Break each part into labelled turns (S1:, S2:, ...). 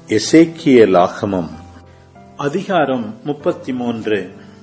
S1: எசேக்கியலாகமம் அதிகாரம் முப்பத்தி மூன்று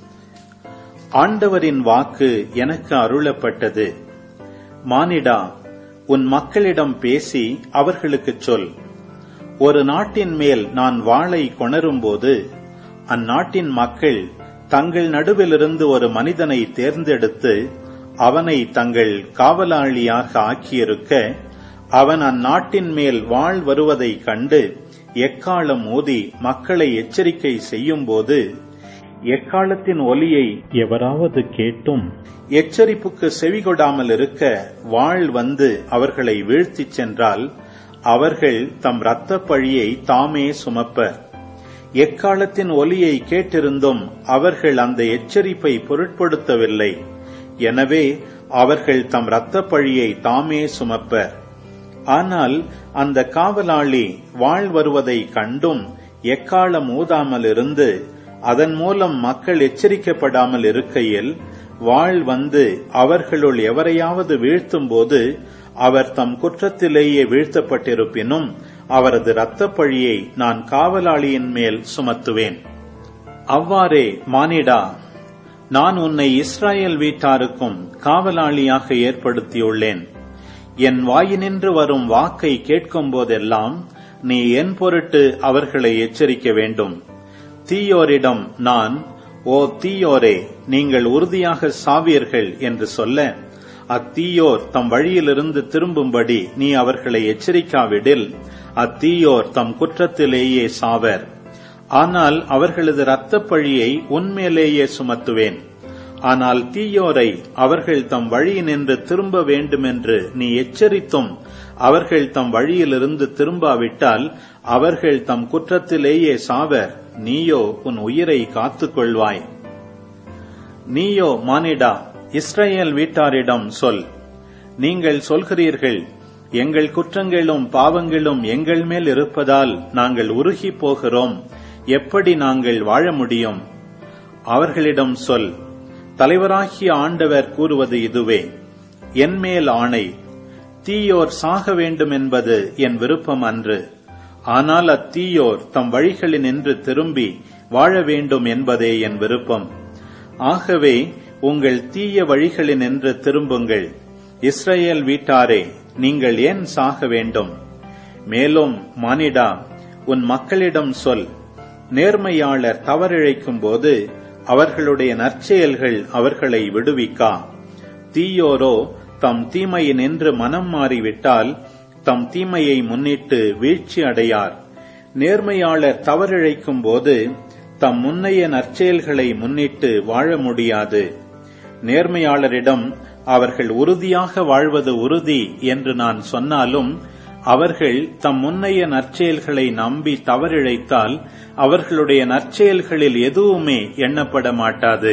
S1: ஆண்டவரின் வாக்கு எனக்கு அருளப்பட்டது மானிடா உன் மக்களிடம் பேசி அவர்களுக்குச் சொல் ஒரு நாட்டின் மேல் நான் வாளை கொணரும்போது அந்நாட்டின் மக்கள் தங்கள் நடுவிலிருந்து ஒரு மனிதனை தேர்ந்தெடுத்து அவனை தங்கள் காவலாளியாக ஆக்கியிருக்க அவன் அந்நாட்டின் மேல் வாழ் வருவதைக் கண்டு எக்காலம் ஊதி மக்களை எச்சரிக்கை செய்யும்போது எக்காலத்தின் ஒலியை எவராவது கேட்டும் எச்சரிப்புக்கு செவிகொடாமல் இருக்க வாழ் வந்து அவர்களை வீழ்த்திச் சென்றால் அவர்கள் தம் இரத்தப் பழியை தாமே சுமப்பர் எக்காலத்தின் ஒலியை கேட்டிருந்தும் அவர்கள் அந்த எச்சரிப்பை பொருட்படுத்தவில்லை எனவே அவர்கள் தம் இரத்தப் பழியை தாமே சுமப்பர் ஆனால் அந்த காவலாளி வாழ் வருவதை கண்டும் எக்காலம் ஊதாமல் இருந்து அதன் மூலம் மக்கள் எச்சரிக்கப்படாமல் இருக்கையில் வாழ் வந்து அவர்களுள் எவரையாவது வீழ்த்தும் போது அவர் தம் குற்றத்திலேயே வீழ்த்தப்பட்டிருப்பினும் அவரது இரத்தப் பழியை நான் காவலாளியின் மேல் சுமத்துவேன் அவ்வாறே மானிடா நான் உன்னை இஸ்ராயல் வீட்டாருக்கும் காவலாளியாக ஏற்படுத்தியுள்ளேன் என் வாயினின்று வரும் வாக்கை கேட்கும் போதெல்லாம் நீ என் பொருட்டு அவர்களை எச்சரிக்க வேண்டும் தீயோரிடம் நான் ஓ தீயோரே நீங்கள் உறுதியாக சாவீர்கள் என்று சொல்ல அத்தீயோர் தம் வழியிலிருந்து திரும்பும்படி நீ அவர்களை எச்சரிக்காவிடில் அத்தீயோர் தம் குற்றத்திலேயே சாவர் ஆனால் அவர்களது இரத்தப் பழியை உன்மேலேயே சுமத்துவேன் ஆனால் தீயோரை அவர்கள் தம் வழியினின்று திரும்ப வேண்டுமென்று நீ எச்சரித்தும் அவர்கள் தம் வழியிலிருந்து திரும்பாவிட்டால் அவர்கள் தம் குற்றத்திலேயே சாவர் நீயோ உன் உயிரை காத்துக் கொள்வாய் நீயோ மானிடா இஸ்ரேல் வீட்டாரிடம் சொல் நீங்கள் சொல்கிறீர்கள் எங்கள் குற்றங்களும் பாவங்களும் எங்கள் மேல் இருப்பதால் நாங்கள் உருகி போகிறோம் எப்படி நாங்கள் வாழ முடியும் அவர்களிடம் சொல் தலைவராகிய ஆண்டவர் கூறுவது இதுவே என்மேல் ஆணை தீயோர் சாக வேண்டும் என்பது என் விருப்பம் அன்று ஆனால் அத்தீயோர் தம் வழிகளினின்று திரும்பி வாழ வேண்டும் என்பதே என் விருப்பம் ஆகவே உங்கள் தீய வழிகளினின்று திரும்புங்கள் இஸ்ரேல் வீட்டாரே நீங்கள் ஏன் சாக வேண்டும் மேலும் மானிடா உன் மக்களிடம் சொல் நேர்மையாளர் தவறிழைக்கும் போது அவர்களுடைய நற்செயல்கள் அவர்களை விடுவிக்கா தீயோரோ தம் தீமையினின்று மனம் மாறிவிட்டால் தம் தீமையை முன்னிட்டு வீழ்ச்சி அடையார் நேர்மையாளர் தவறிழைக்கும் போது தம் முன்னைய நற்செயல்களை முன்னிட்டு வாழ முடியாது நேர்மையாளரிடம் அவர்கள் உறுதியாக வாழ்வது உறுதி என்று நான் சொன்னாலும் அவர்கள் தம் முன்னைய நற்செயல்களை நம்பி தவறிழைத்தால் அவர்களுடைய நற்செயல்களில் எதுவுமே எண்ணப்பட மாட்டாது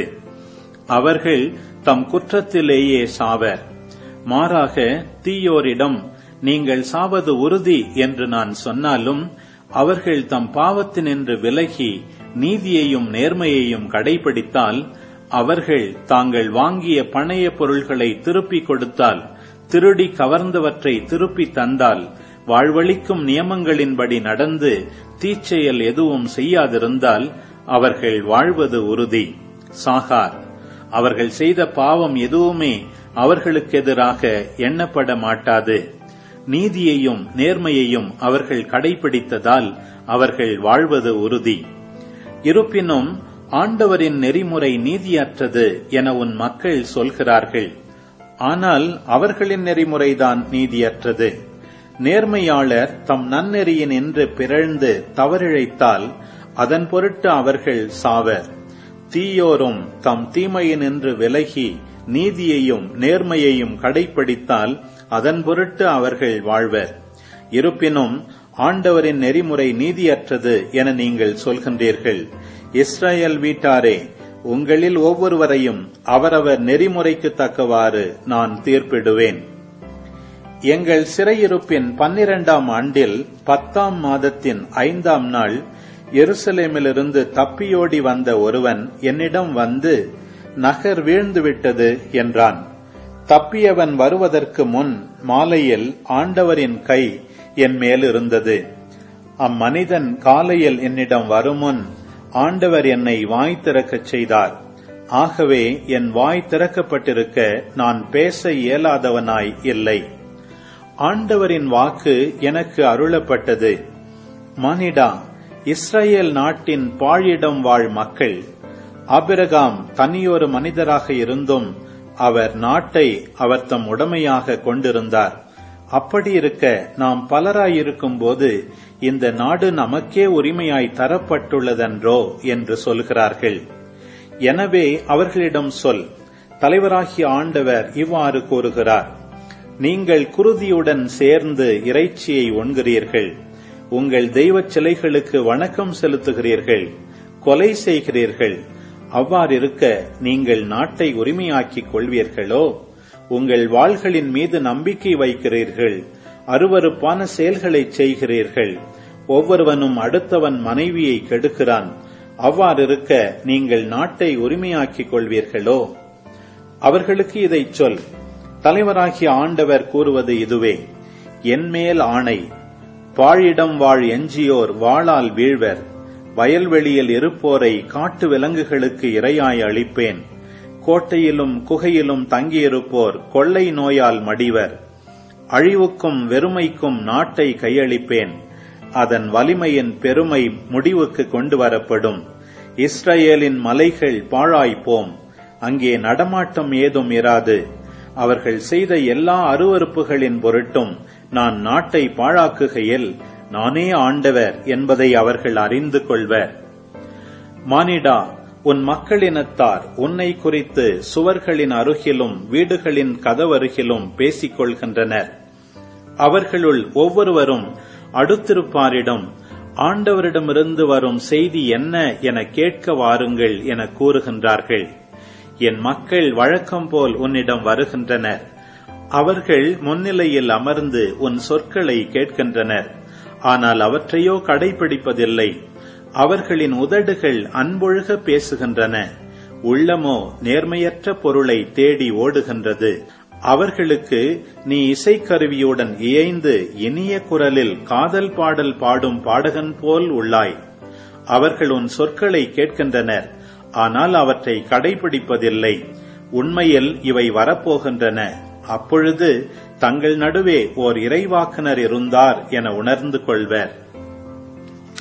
S1: அவர்கள் தம் குற்றத்திலேயே சாவர் மாறாக தீயோரிடம் நீங்கள் சாவது உறுதி என்று நான் சொன்னாலும் அவர்கள் தம் பாவத்தினின்று விலகி நீதியையும் நேர்மையையும் கடைபிடித்தால் அவர்கள் தாங்கள் வாங்கிய பணைய பொருள்களை திருப்பிக் கொடுத்தால் திருடி கவர்ந்தவற்றை திருப்பி தந்தால் வாழ்வழிக்கும் நியமங்களின்படி நடந்து தீச்செயல் எதுவும் செய்யாதிருந்தால் அவர்கள் வாழ்வது உறுதி சாகார் அவர்கள் செய்த பாவம் எதுவுமே அவர்களுக்கு எதிராக எண்ணப்பட மாட்டாது நீதியையும் நேர்மையையும் அவர்கள் கடைபிடித்ததால் அவர்கள் வாழ்வது உறுதி இருப்பினும் ஆண்டவரின் நெறிமுறை நீதியற்றது என உன் மக்கள் சொல்கிறார்கள் ஆனால் அவர்களின் நெறிமுறைதான் நீதியற்றது நேர்மையாளர் தம் நன்னெறியின் என்று பிறழ்ந்து தவறிழைத்தால் அதன் பொருட்டு அவர்கள் சாவர் தீயோரும் தம் தீமையினின்று விலகி நீதியையும் நேர்மையையும் கடைபிடித்தால் அதன் பொருட்டு அவர்கள் வாழ்வர் இருப்பினும் ஆண்டவரின் நெறிமுறை நீதியற்றது என நீங்கள் சொல்கின்றீர்கள் இஸ்ரேல் வீட்டாரே உங்களில் ஒவ்வொருவரையும் அவரவர் நெறிமுறைக்கு தக்கவாறு நான் தீர்ப்பிடுவேன் எங்கள் சிறையிருப்பின் பன்னிரண்டாம் ஆண்டில் பத்தாம் மாதத்தின் ஐந்தாம் நாள் எருசலேமிலிருந்து தப்பியோடி வந்த ஒருவன் என்னிடம் வந்து நகர் வீழ்ந்துவிட்டது என்றான் தப்பியவன் வருவதற்கு முன் மாலையில் ஆண்டவரின் கை என் மேல் இருந்தது அம்மனிதன் காலையில் என்னிடம் வருமுன் ஆண்டவர் என்னை வாய் திறக்கச் செய்தார் ஆகவே என் வாய் திறக்கப்பட்டிருக்க நான் பேச இயலாதவனாய் இல்லை ஆண்டவரின் வாக்கு எனக்கு அருளப்பட்டது மானிடா இஸ்ரேல் நாட்டின் பாழிடம் வாழ் மக்கள் ஆபிரகாம் தனியொரு மனிதராக இருந்தும் அவர் நாட்டை அவர் தம் உடமையாக கொண்டிருந்தார் அப்படி இருக்க நாம் பலராயிருக்கும் போது இந்த நாடு நமக்கே உரிமையாய் தரப்பட்டுள்ளதென்றோ என்று சொல்கிறார்கள் எனவே அவர்களிடம் சொல் தலைவராகிய ஆண்டவர் இவ்வாறு கூறுகிறார் நீங்கள் குருதியுடன் சேர்ந்து இறைச்சியை உண்கிறீர்கள் உங்கள் தெய்வச் சிலைகளுக்கு வணக்கம் செலுத்துகிறீர்கள் கொலை செய்கிறீர்கள் அவ்வாறிருக்க நீங்கள் நாட்டை உரிமையாக்கிக் கொள்வீர்களோ உங்கள் வாள்களின் மீது நம்பிக்கை வைக்கிறீர்கள் அருவறுப்பான செயல்களை செய்கிறீர்கள் ஒவ்வொருவனும் அடுத்தவன் மனைவியை கெடுக்கிறான் அவ்வாறிருக்க நீங்கள் நாட்டை உரிமையாக்கிக் கொள்வீர்களோ அவர்களுக்கு இதைச் சொல் தலைவராகிய ஆண்டவர் கூறுவது இதுவே என்மேல் ஆணை பாழிடம் வாழ் எஞ்சியோர் வாளால் வீழ்வர் வயல்வெளியில் இருப்போரை காட்டு விலங்குகளுக்கு இரையாய் அளிப்பேன் கோட்டையிலும் குகையிலும் தங்கியிருப்போர் கொள்ளை நோயால் மடிவர் அழிவுக்கும் வெறுமைக்கும் நாட்டை கையளிப்பேன் அதன் வலிமையின் பெருமை முடிவுக்கு கொண்டு வரப்படும் இஸ்ரேலின் மலைகள் பாழாய்ப்போம் அங்கே நடமாட்டம் ஏதும் இராது அவர்கள் செய்த எல்லா அருவறுப்புகளின் பொருட்டும் நான் நாட்டை பாழாக்குகையில் நானே ஆண்டவர் என்பதை அவர்கள் அறிந்து கொள்வர் மானிடா உன் மக்களினத்தார் உன்னை குறித்து சுவர்களின் அருகிலும் வீடுகளின் கதவருகிலும் பேசிக் கொள்கின்றனர் அவர்களுள் ஒவ்வொருவரும் அடுத்திருப்பாரிடம் ஆண்டவரிடமிருந்து வரும் செய்தி என்ன என கேட்க வாருங்கள் என கூறுகின்றார்கள் என் மக்கள் வழக்கம் போல் உன்னிடம் வருகின்றனர் அவர்கள் முன்னிலையில் அமர்ந்து உன் சொற்களை கேட்கின்றனர் ஆனால் அவற்றையோ கடைபிடிப்பதில்லை அவர்களின் உதடுகள் அன்பொழுக பேசுகின்றன உள்ளமோ நேர்மையற்ற பொருளை தேடி ஓடுகின்றது அவர்களுக்கு நீ இசைக்கருவியுடன் இயைந்து இனிய குரலில் காதல் பாடல் பாடும் பாடகன் போல் உள்ளாய் அவர்கள் உன் சொற்களை கேட்கின்றனர் ஆனால் அவற்றை கடைபிடிப்பதில்லை உண்மையில் இவை வரப்போகின்றன அப்பொழுது தங்கள் நடுவே ஓர் இறைவாக்குனர் இருந்தார் என உணர்ந்து கொள்வர்